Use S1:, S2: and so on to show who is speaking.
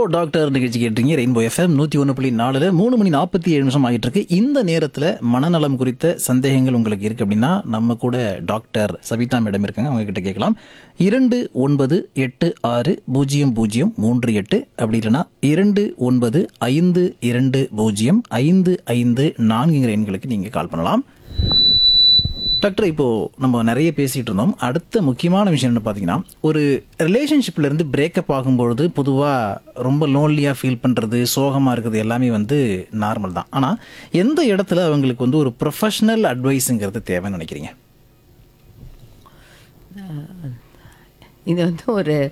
S1: doctor நிகழ்ச்சி கேட்டீங்க rainbow FM நூற்றி ஒன்று புள்ளி நாலுல மூணு மணி நாற்பத்தி ஏழு நிமிஷம் ஆகிட்டு இருக்கு இந்த நேரத்தில் மனநலம் குறித்த சந்தேகங்கள் உங்களுக்கு இருக்கு அப்படின்னா நம்ம கூட டாக்டர் சவிதா மேடம் இருக்காங்க அவங்க கிட்ட கேட்கலாம் இரண்டு ஒன்பது எட்டு ஆறு பூஜ்ஜியம் பூஜ்ஜியம் மூன்று எட்டு அப்படி இல்லைன்னா இரண்டு ஒன்பது ஐந்து இரண்டு பூஜ்ஜியம் ஐந்து ஐந்து நான்குங்கிற எண்களுக்கு நீங்கள் கால் பண்ணலாம் டாக்டர் இப்போ நம்ம நிறைய பேசிட்டு இருந்தோம் அடுத்த முக்கியமான விஷயம் என்ன பார்த்தீங்கன்னா ஒரு ரிலேஷன்ஷிப்ல இருந்து பிரேக்கப் ஆகும்பொழுது பொதுவாக ரொம்ப லோன்லியாக ஃபீல் பண்ணுறது சோகமாக இருக்கிறது எல்லாமே வந்து நார்மல் தான் ஆனால் எந்த இடத்துல அவங்களுக்கு வந்து ஒரு ப்ரொஃபஷனல் அட்வைஸுங்கிறது தேவைன்னு நினைக்கிறீங்க
S2: இது வந்து ஒரு